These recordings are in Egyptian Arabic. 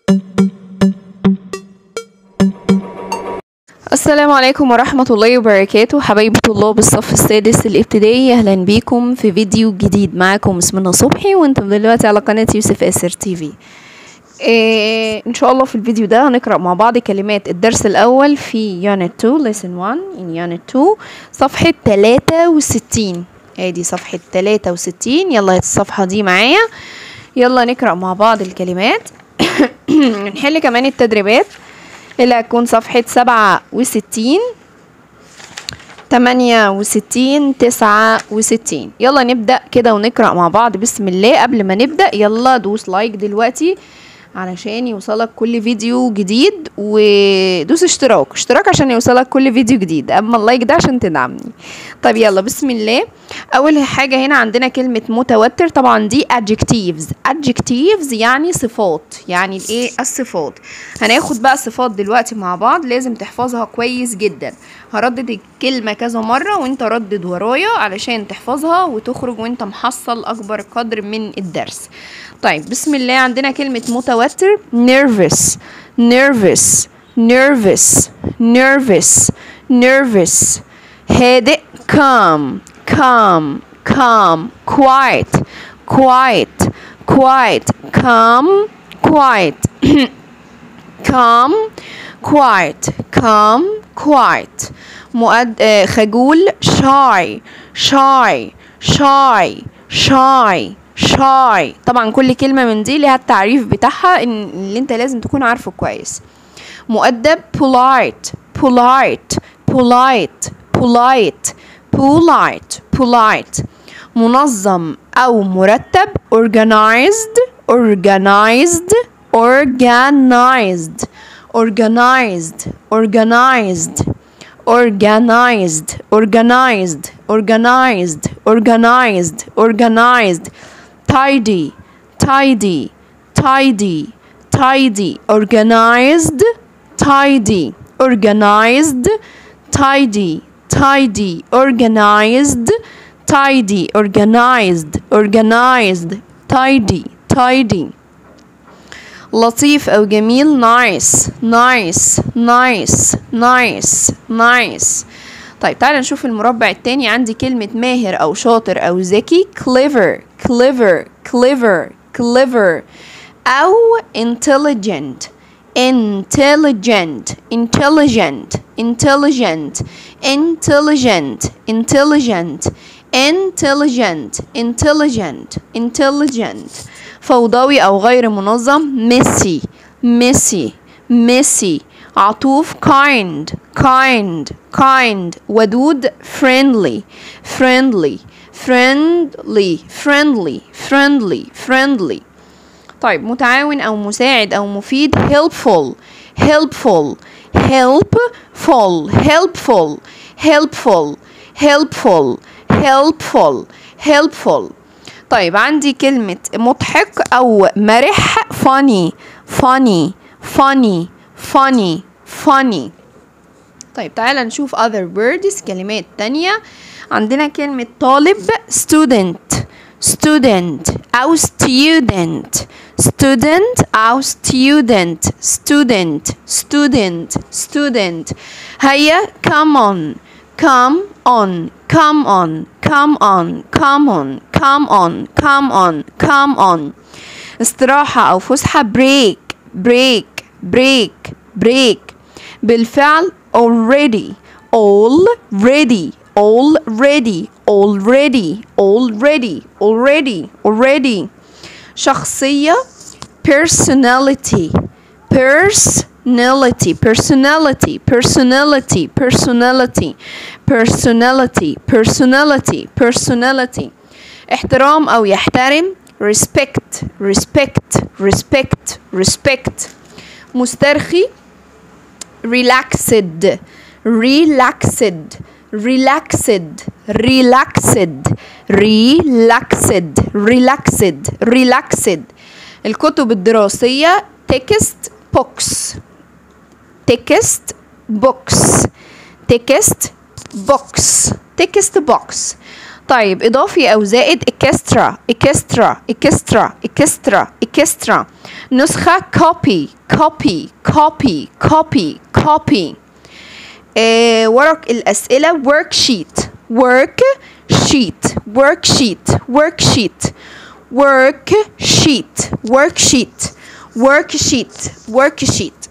السلام عليكم ورحمة الله وبركاته حبايبي طلاب الصف السادس الابتدائي أهلا بيكم في فيديو جديد معاكم اسمنا صبحي وانتم دلوقتي على قناة يوسف آسر تي في إيه ان شاء الله في الفيديو ده هنقرأ مع بعض كلمات الدرس الأول في Unit 2 Lesson 1 in Unit 2 صفحة 63 ادي صفحة 63 يلا الصفحة دي معايا يلا نقرأ مع بعض الكلمات نحل كمان التدريبات اللي هتكون صفحة سبعة وستين تمانية وستين تسعة وستين يلا نبدأ كده ونقرأ مع بعض بسم الله قبل ما نبدأ يلا دوس لايك دلوقتي علشان يوصلك كل فيديو جديد ودوس اشتراك اشتراك عشان يوصلك كل فيديو جديد اما اللايك ده عشان تدعمني طب يلا بسم الله اول حاجة هنا عندنا كلمة متوتر طبعا دي adjectives adjectives يعني صفات يعني الايه الصفات هناخد بقى صفات دلوقتي مع بعض لازم تحفظها كويس جدا هردد الكلمة كذا مرة وانت ردد ورايا علشان تحفظها وتخرج وانت محصل اكبر قدر من الدرس طيب بسم الله عندنا كلمة متوتر nervous nervous nervous nervous nervous هادئ calm calm calm quiet quiet quiet calm quiet calm quiet calm quiet مؤد... آه خجول shy shy shy shy shy طبعا كل كلمة من دي ليها التعريف بتاعها إن اللي انت لازم تكون عارفه كويس مؤدب polite polite polite polite polite polite منظم أو مرتب organized organized organized organized organized organized organized organized organized organized tidy tidy tidy tidy organized tidy organized tidy tidy organized tidy organized organized tidy tidy لطيف أو جميل nice nice nice nice nice طيب تعالى نشوف المربع التاني عندي كلمة ماهر أو شاطر أو ذكي clever clever clever clever أو intelligent intelligent intelligent intelligent intelligent intelligent intelligent intelligent intelligent فوضوي أو غير منظم messy messy messy عطوف kind kind kind ودود friendly friendly friendly friendly friendly friendly طيب متعاون أو مساعد أو مفيد helpful helpful helpful helpful helpful helpful helpful helpful طيب عندي كلمة مضحك أو مرح funny funny funny funny funny طيب تعالى نشوف other words كلمات تانية عندنا كلمة طالب student student أو student student أو student student student student هيا come on come on come on come on come on come on come on come on استراحة أو فسحة break break break break بالفعل already already already already already already already شخصية personality personality personality personality personality personality personality personality احترام أو يحترم respect respect respect respect مسترخي relaxed relaxed relaxed relaxed relaxed relaxed relaxed الكتب الدراسية text books text books text books text box طيب إضافي أو زائد إكسترا إكسترا إكسترا إكسترا إكسترا نسخة كوبي كوبي كوبي كوبي كوبي آه ورق الأسئلة work sheet work sheet work sheet work sheet work sheet work sheet work sheet work sheet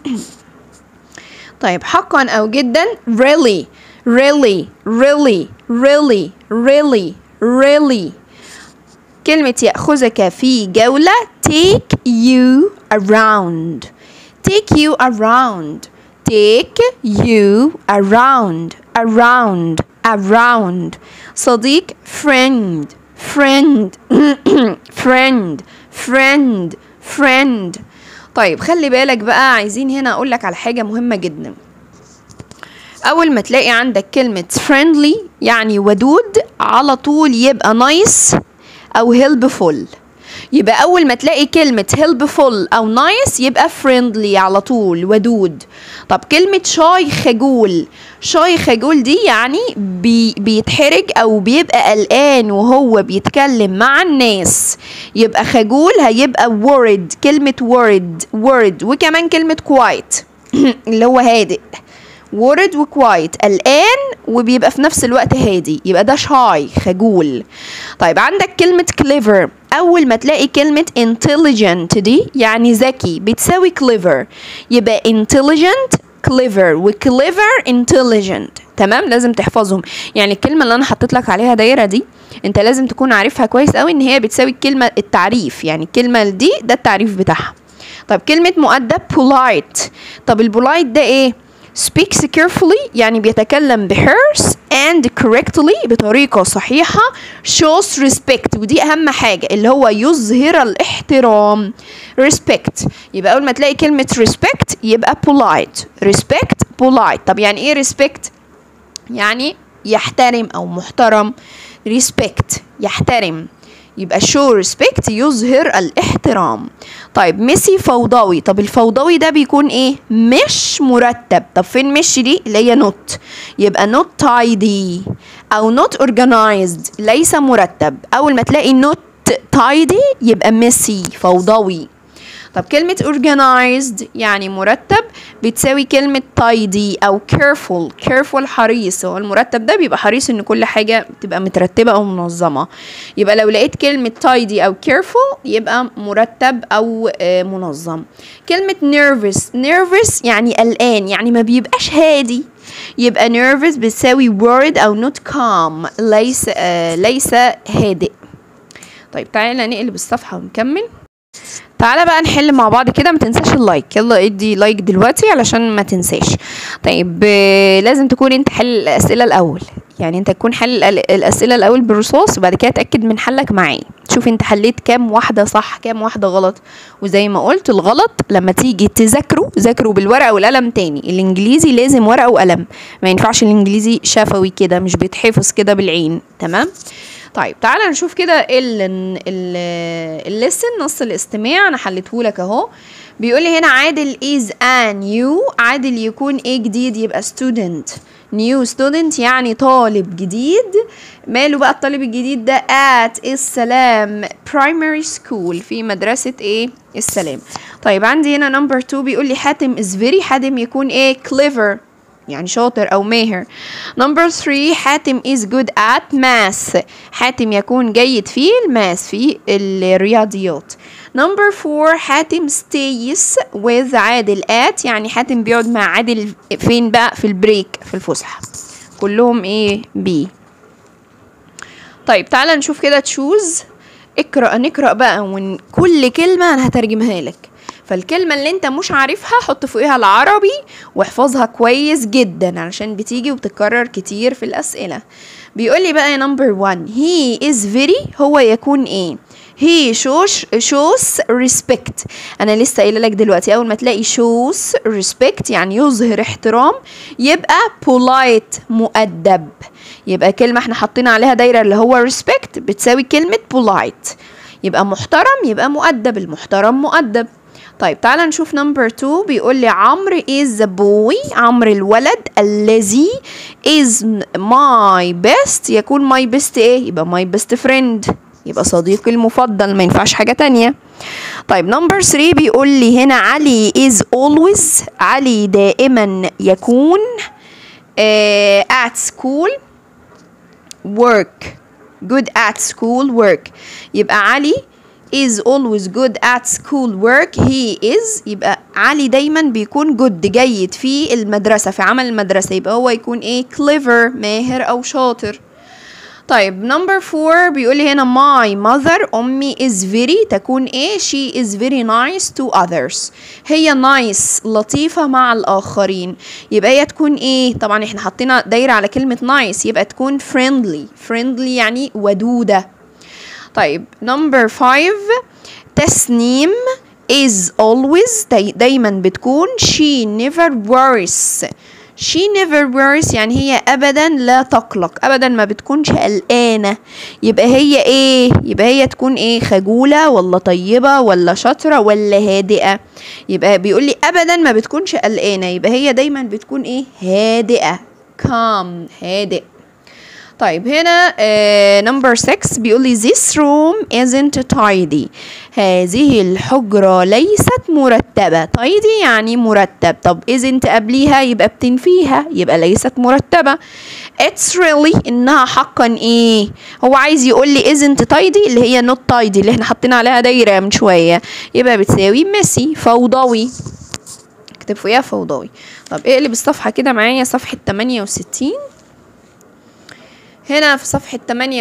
طيب حقا أو جدا really really really really really really كلمة يأخذك في جولة take you around take you around take you around around around صديق friend friend friend friend friend طيب خلي بالك بقى عايزين هنا اقول لك على حاجة مهمة جدا اول ما تلاقي عندك كلمة friendly يعني ودود على طول يبقى nice او helpful يبقى اول ما تلاقي كلمة helpful او nice يبقى friendly على طول ودود طب كلمة شاي خجول شاي خجول دي يعني بي بيتحرج او بيبقى قلقان وهو بيتكلم مع الناس يبقى خجول هيبقى worried كلمة worried worried وكمان كلمة quiet اللي هو هادئ worried وكوايت قلقان وبيبقى في نفس الوقت هادي يبقى ده شاي خجول طيب عندك كلمة clever أول ما تلاقي كلمة intelligent دي يعني ذكي بتساوي clever يبقى intelligent clever و clever intelligent تمام لازم تحفظهم يعني الكلمة اللي أنا حطيت لك عليها دايرة دي أنت لازم تكون عارفها كويس قوي إن هي بتساوي الكلمة التعريف يعني الكلمة دي ده التعريف بتاعها طب كلمة مؤدب polite طب البولايت ده إيه speaks carefully يعني بيتكلم بحرص and correctly بطريقة صحيحة shows respect ودي أهم حاجة اللي هو يظهر الاحترام respect يبقى أول ما تلاقي كلمة respect يبقى polite respect polite طب يعني إيه respect يعني يحترم أو محترم respect يحترم يبقى show respect يظهر الاحترام طيب ميسي فوضوي طب الفوضوي ده بيكون ايه مش مرتب طب فين مش دي اللي هي not يبقى not tidy او not organized ليس مرتب اول ما تلاقي not tidy يبقى ميسي فوضوي طب كلمة organized يعني مرتب بتساوي كلمة tidy أو careful careful حريص هو المرتب ده بيبقى حريص إن كل حاجة تبقى مترتبة أو منظمة يبقى لو لقيت كلمة tidy أو careful يبقى مرتب أو آه منظم كلمة nervous nervous يعني قلقان يعني ما بيبقاش هادي يبقى nervous بتساوي worried أو not calm ليس آه ليس هادئ طيب تعالى نقلب الصفحة ونكمل تعالى بقى نحل مع بعض كده ما تنساش اللايك يلا ادي لايك دلوقتي علشان ما تنساش طيب لازم تكون انت حل الاسئله الاول يعني انت تكون حل الاسئله الاول بالرصاص وبعد كده تاكد من حلك معايا تشوف انت حليت كام واحده صح كام واحده غلط وزي ما قلت الغلط لما تيجي تذاكروا ذاكروا بالورقه والقلم تاني الانجليزي لازم ورقه وقلم ما ينفعش الانجليزي شفوي كده مش بيتحفظ كده بالعين تمام طيب تعالى نشوف كده الليسن نص الاستماع انا حليته لك اهو بيقول لي هنا عادل is a new عادل يكون ايه جديد يبقى student new student يعني طالب جديد ماله بقى الطالب الجديد ده at السلام primary school في مدرسة ايه السلام طيب عندي هنا number 2 بيقول لي حاتم is very حاتم يكون ايه clever يعني شاطر أو ماهر نمبر 3 حاتم is good at math حاتم يكون جيد في الماس في الرياضيات نمبر 4 حاتم stays with عادل at يعني حاتم بيقعد مع عادل فين بقى في البريك في الفسحة كلهم ايه بي طيب تعالى نشوف كده تشوز اقرأ نقرأ بقى وكل كلمة أنا هترجمها لك فالكلمة اللي انت مش عارفها حط فوقها العربي واحفظها كويس جدا علشان بتيجي وبتتكرر كتير في الأسئلة بيقول لي بقى نمبر 1 he is very هو يكون ايه he shows shows respect انا لسه قايله لك دلوقتي اول ما تلاقي shows respect يعني يظهر احترام يبقى polite مؤدب يبقى كلمه احنا حاطين عليها دايره اللي هو respect بتساوي كلمه polite يبقى محترم يبقى مؤدب المحترم مؤدب طيب تعالى نشوف نمبر 2 بيقول لي عمرو is the boy عمرو الولد الذي is my best يكون my best ايه يبقى my best friend يبقى صديقي المفضل ما ينفعش حاجة تانية طيب نمبر 3 بيقول لي هنا علي is always علي دائما يكون uh, at school work good at school work يبقى علي is always good at school work he is يبقى علي دايما بيكون good جيد في المدرسة في عمل المدرسة يبقى هو يكون ايه clever ماهر او شاطر طيب نمبر فور بيقول لي هنا my mother أمي is very تكون ايه she is very nice to others هي nice لطيفة مع الآخرين يبقى هي تكون ايه طبعا احنا حطينا دايرة على كلمة nice يبقى تكون friendly friendly يعني ودودة طيب نمبر فايف تسنيم is always داي دايما بتكون she never worries she never worries يعني هي ابدا لا تقلق ابدا ما بتكونش قلقانه يبقى هي ايه يبقى هي تكون ايه خجوله ولا طيبه ولا شاطره ولا هادئه يبقى بيقول لي ابدا ما بتكونش قلقانه يبقى هي دايما بتكون ايه هادئه calm هادئ طيب هنا نمبر 6 بيقول لي this room isn't tidy هذه الحجرة ليست مرتبة tidy يعني مرتب طب isn't قبليها يبقى بتنفيها يبقى ليست مرتبة it's really انها حقا ايه هو عايز يقول لي isn't tidy اللي هي not tidy اللي احنا حاطين عليها دايرة من شوية يبقى بتساوي messy فوضوي اكتب فوقيها فوضوي طب اقلب الصفحة كده معايا صفحة 68 هنا في صفحة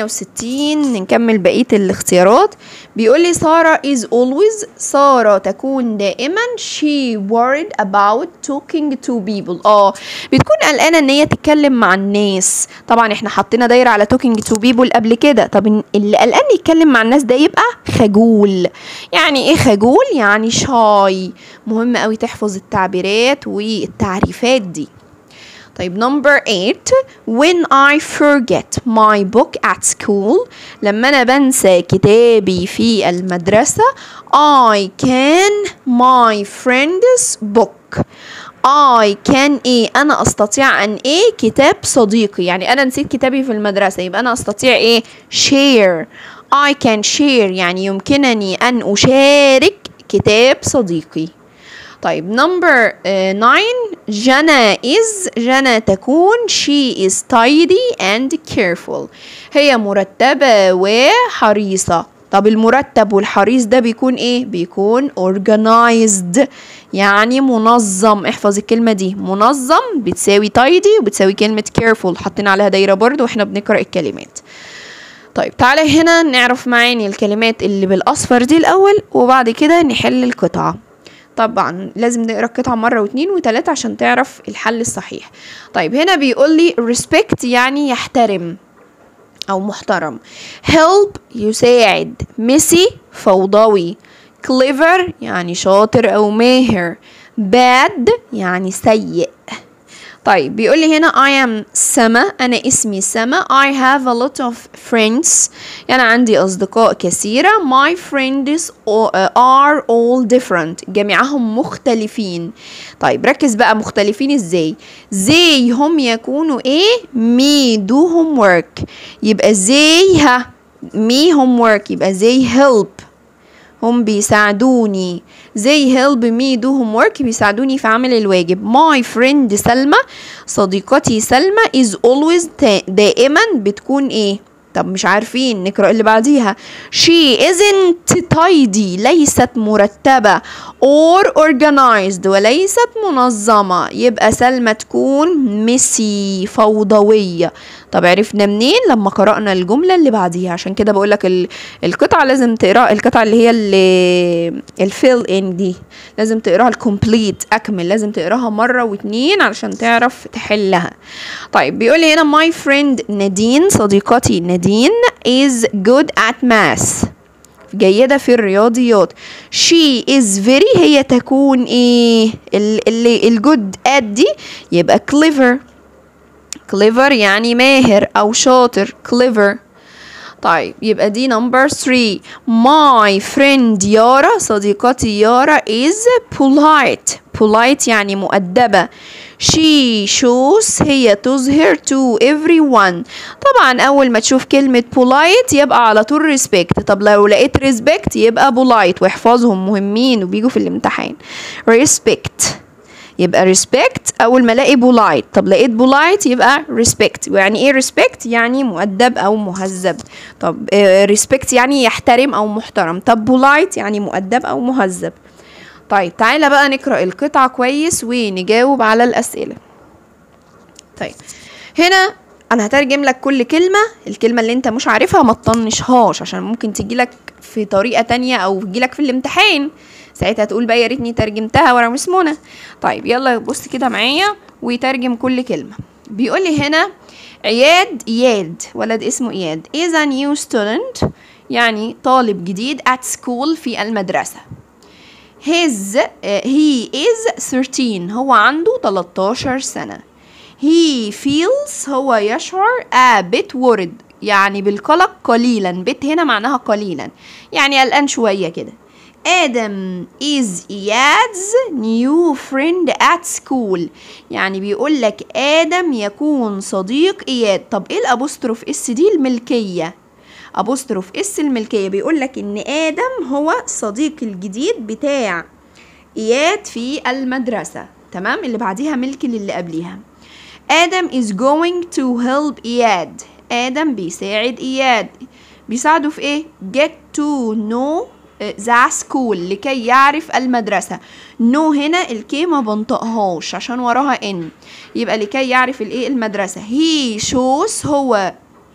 68 نكمل بقية الاختيارات بيقول لي سارة is always سارة تكون دائما she worried about talking to people اه بتكون قلقانة ان هي تتكلم مع الناس طبعا احنا حطينا دايرة على talking to people قبل كده طب اللي قلقان يتكلم مع الناس ده يبقى خجول يعني ايه خجول يعني شاي مهم قوي تحفظ التعبيرات والتعريفات دي طيب number 8 when I forget my book at school لما أنا بنسى كتابي في المدرسة I can my friend's book I can ايه انا استطيع ان ايه كتاب صديقي يعني انا نسيت كتابي في المدرسة يبقى انا استطيع ايه share I can share يعني يمكنني ان اشارك كتاب صديقي طيب نمبر 9 جنى is جنى تكون she is tidy and careful هي مرتبة وحريصة طب المرتب والحريص ده بيكون ايه بيكون organized يعني منظم احفظ الكلمة دي منظم بتساوي tidy وبتساوي كلمة careful حاطين عليها دايرة برضو واحنا بنقرأ الكلمات طيب تعالى هنا نعرف معاني الكلمات اللي بالاصفر دي الاول وبعد كده نحل القطعه طبعا لازم نقرا القطعة مرة واتنين وتلاتة عشان تعرف الحل الصحيح طيب هنا بيقول لي respect يعني يحترم أو محترم help يساعد messy فوضوي clever يعني شاطر أو ماهر bad يعني سيء طيب بيقول لي هنا I am سما أنا اسمي سما I have a lot of friends يعني عندي أصدقاء كثيرة My friends are all different جميعهم مختلفين طيب ركز بقى مختلفين ازاي زي هم يكونوا ايه me do homework يبقى زي ها me homework يبقى زي help هم بيساعدوني زي help me do homework بيساعدوني في عمل الواجب my friend سلمى صديقتي سلمى is always دائما بتكون ايه طب مش عارفين نقرأ اللي بعديها she isn't tidy ليست مرتبة or organized وليست منظمة يبقى سلمى تكون messy فوضوية طب عرفنا منين لما قرأنا الجملة اللي بعديها عشان كده بقولك القطعة لازم تقرأ القطعة اللي هي اللي الفيل ان دي لازم تقراها الكومبليت أكمل لازم تقراها مرة واتنين علشان تعرف تحلها طيب بيقول لي هنا my friend نادين صديقتي نادين is good at math جيدة في الرياضيات she is very هي تكون ايه اللي الجود at دي يبقى clever clever يعني ماهر أو شاطر clever طيب يبقى دي نمبر 3 my friend يارا صديقتي يارا is polite polite يعني مؤدبة she shows هي تظهر to everyone طبعا أول ما تشوف كلمة polite يبقى على طول respect طب لو لقيت respect يبقى polite واحفظهم مهمين وبيجوا في الامتحان respect يبقى respect اول ما الاقي polite طب لقيت polite يبقى respect يعني ايه respect يعني مؤدب او مهذب طب آه، respect يعني يحترم او محترم طب polite يعني مؤدب او مهذب طيب تعالى بقى نقرا القطعه كويس ونجاوب على الاسئله طيب هنا انا هترجم لك كل كلمه الكلمه اللي انت مش عارفها ما تطنشهاش عشان ممكن تجي لك في طريقه تانية او تجي لك في الامتحان ساعتها تقول بقى يا ريتني ترجمتها ورا مس منى طيب يلا بص كده معايا ويترجم كل كلمه بيقول لي هنا عياد اياد ولد اسمه اياد is a new student يعني طالب جديد at school في المدرسه his uh, he is 13 هو عنده 13 سنة he feels هو يشعر a bit worried يعني بالقلق قليلا bit هنا معناها قليلا يعني قلقان شوية كده آدم is Iyad's new friend at school يعني بيقول لك آدم يكون صديق إياد طب إيه الأبوستروف اس دي الملكية أبوستروف اس الملكية بيقول لك إن آدم هو صديق الجديد بتاع إياد في المدرسة تمام اللي بعديها ملك للي قبليها آدم is going to help إياد آدم بيساعد إياد بيساعده في إيه get to know ذا سكول لكي يعرف المدرسة نو no هنا الكي ما بنطقهاش عشان وراها ان يبقى لكي يعرف الايه المدرسة هي shows هو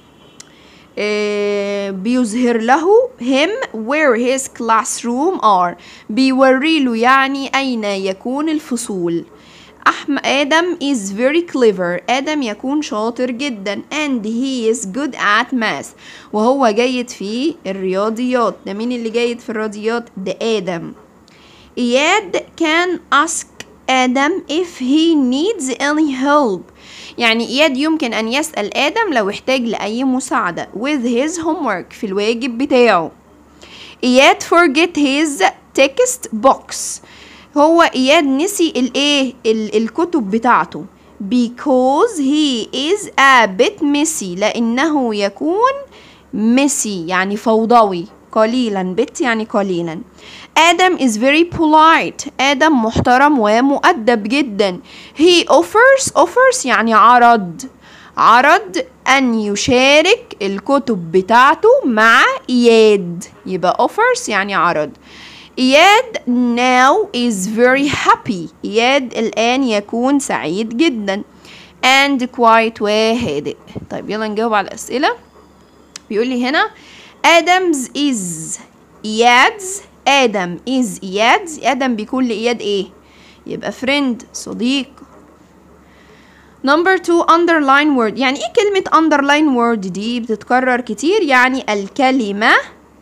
آه، بيظهر له him where his classroom are بيوري له يعني أين يكون الفصول أحم آدم is very clever آدم يكون شاطر جدا and he is good at math وهو جيد في الرياضيات ده مين اللي جيد في الرياضيات ده آدم إياد can ask آدم if he needs any help يعني إياد يمكن أن يسأل آدم لو احتاج لأي مساعدة with his homework في الواجب بتاعه إياد forget his text box هو إياد نسي الإيه ال- الكتب بتاعته because he is a bit messy لأنه يكون messy يعني فوضوي قليلا bit يعني قليلا آدم is very polite آدم محترم ومؤدب جدا he offers offers يعني عرض عرض أن يشارك الكتب بتاعته مع إياد يبقى offers يعني عرض إياد now is very happy إياد الآن يكون سعيد جدا and quiet وهادئ طيب يلا نجاوب على الأسئلة بيقول لي هنا آدمز is إيادز آدم is إيادز آدم بيكون لإياد إيه يبقى friend صديق number two underline word يعني ايه كلمة underline word دي بتتكرر كتير يعني الكلمة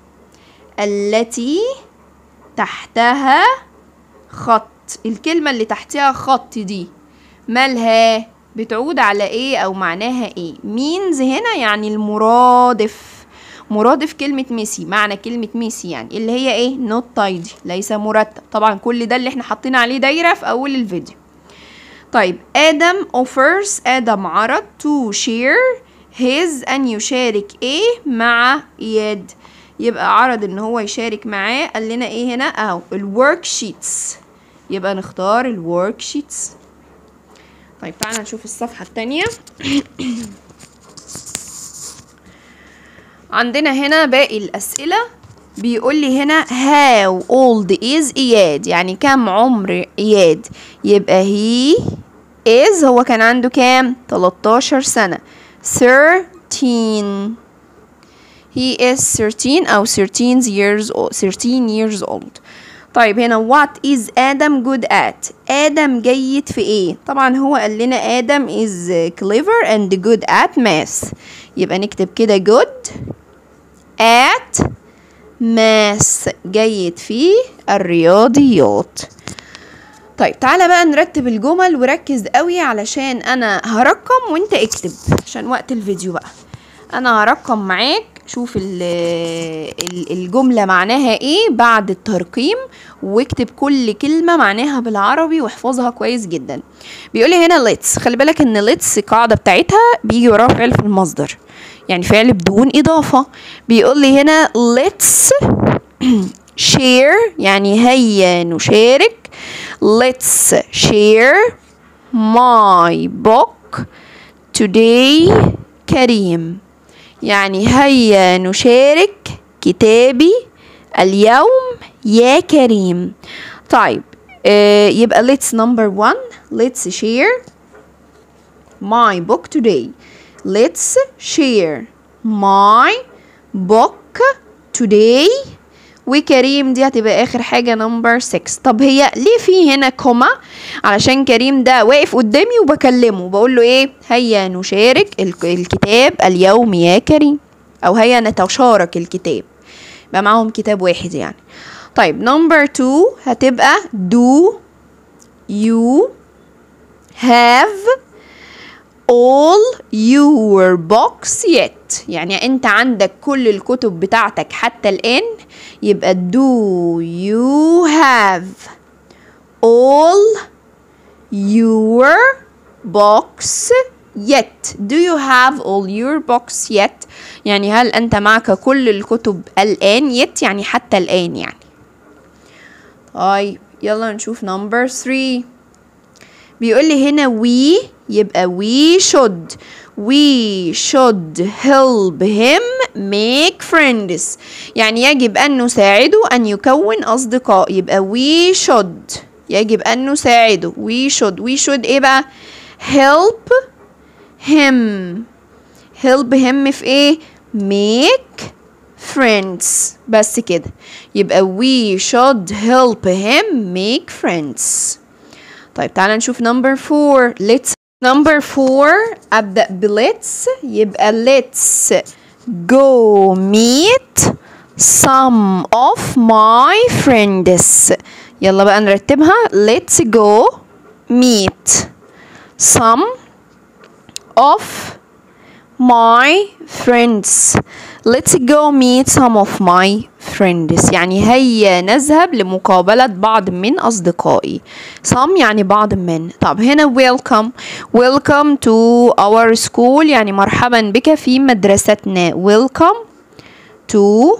التي تحتها خط الكلمة اللي تحتها خط دي مالها بتعود على ايه او معناها ايه means هنا يعني المرادف مرادف كلمة ميسي معنى كلمة ميسي يعني اللي هي ايه not tidy ليس مرتب طبعا كل ده اللي احنا حاطين عليه دايرة في اول الفيديو طيب آدم offers آدم عرض to share his أن يشارك إيه مع إياد يبقى عرض إن هو يشارك معاه قال لنا إيه هنا أهو الورك شيتس يبقى نختار الورك شيتس طيب تعالى نشوف الصفحة التانية عندنا هنا باقي الأسئلة بيقول لي هنا how old is إياد يعني كم عمر إياد يبقى he is هو كان عنده كام 13 سنة 13 he is 13 أو 13 years old 13 years old طيب هنا what is آدم good at آدم جيد في ايه طبعا هو قال لنا آدم is clever and good at math يبقى نكتب كده good at math جيد في الرياضيات طيب تعالى بقى نرتب الجمل وركز قوي علشان انا هرقم وانت اكتب عشان وقت الفيديو بقى انا هرقم معاك شوف ال ال الجملة معناها ايه بعد الترقيم واكتب كل كلمة معناها بالعربي واحفظها كويس جدا بيقولي هنا let's خلي بالك ان let's القاعدة بتاعتها بيجي وراه فعل في المصدر يعني فعل بدون إضافة بيقولي هنا let's share يعني هيا نشارك let's share my book today كريم يعني هيا نشارك كتابي اليوم يا كريم طيب آه يبقى let's number one let's share my book today let's share my book today وكريم دي هتبقى اخر حاجه نمبر 6 طب هي ليه في هنا كوما علشان كريم ده واقف قدامي وبكلمه بقول له ايه هيا نشارك الكتاب اليوم يا كريم او هيا نتشارك الكتاب يبقى معاهم كتاب واحد يعني طيب نمبر 2 هتبقى do you have all your books yet يعني انت عندك كل الكتب بتاعتك حتى الآن يبقى do you have all your books yet do you have all your books yet يعني هل أنت معك كل الكتب الآن yet يعني حتى الآن يعني طيب يلا نشوف number 3 بيقول لي هنا we يبقى we should we should help him make friends يعني يجب أن نساعده أن يكون أصدقاء يبقى we should يجب أن نساعده we should we should إيه بقى help him help him في إيه make friends بس كده يبقى we should help him make friends طيب تعالى نشوف number four let's number four أبدأ ب let's يبقى let's go meet some of my friends يلا بقى نرتبها let's go meet some of my friends let's go meet some of my friends يعني هيا نذهب لمقابلة بعض من أصدقائي some يعني بعض من طب هنا welcome welcome to our school يعني مرحبا بك في مدرستنا welcome to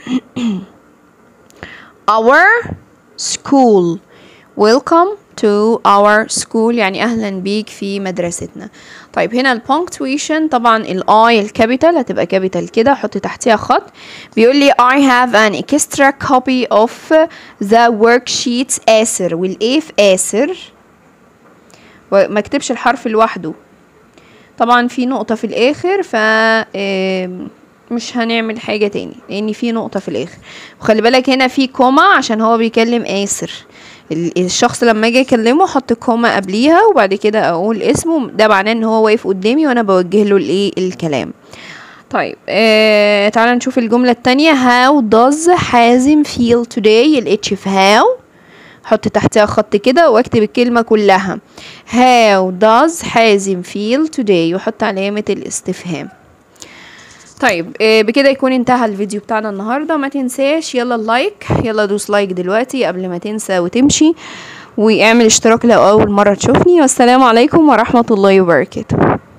our school welcome to our school يعني أهلا بيك في مدرستنا طيب هنا البونكتويشن طبعا الاي الكابيتال هتبقى كابيتال كده حط تحتها خط بيقول لي I have an extra copy of the worksheets آسر والايه في آسر ما اكتبش الحرف لوحده طبعا في نقطة في الآخر ف مش هنعمل حاجة تاني لأن في نقطة في الآخر وخلي بالك هنا في كوما عشان هو بيكلم آسر الشخص لما اجي اكلمه احط كوما قبليها وبعد كده اقول اسمه ده معناه ان هو واقف قدامي وانا بوجه له الايه الكلام طيب آه تعالى نشوف الجملة التانية how does حازم feel today الاتش في how حط تحتها خط كده واكتب الكلمة كلها how does حازم feel today وحط علامة الاستفهام طيب آه بكده يكون انتهى الفيديو بتاعنا النهارده ما تنساش يلا اللايك يلا دوس لايك دلوقتي قبل ما تنسى وتمشي واعمل اشتراك لو اول مره تشوفني والسلام عليكم ورحمه الله وبركاته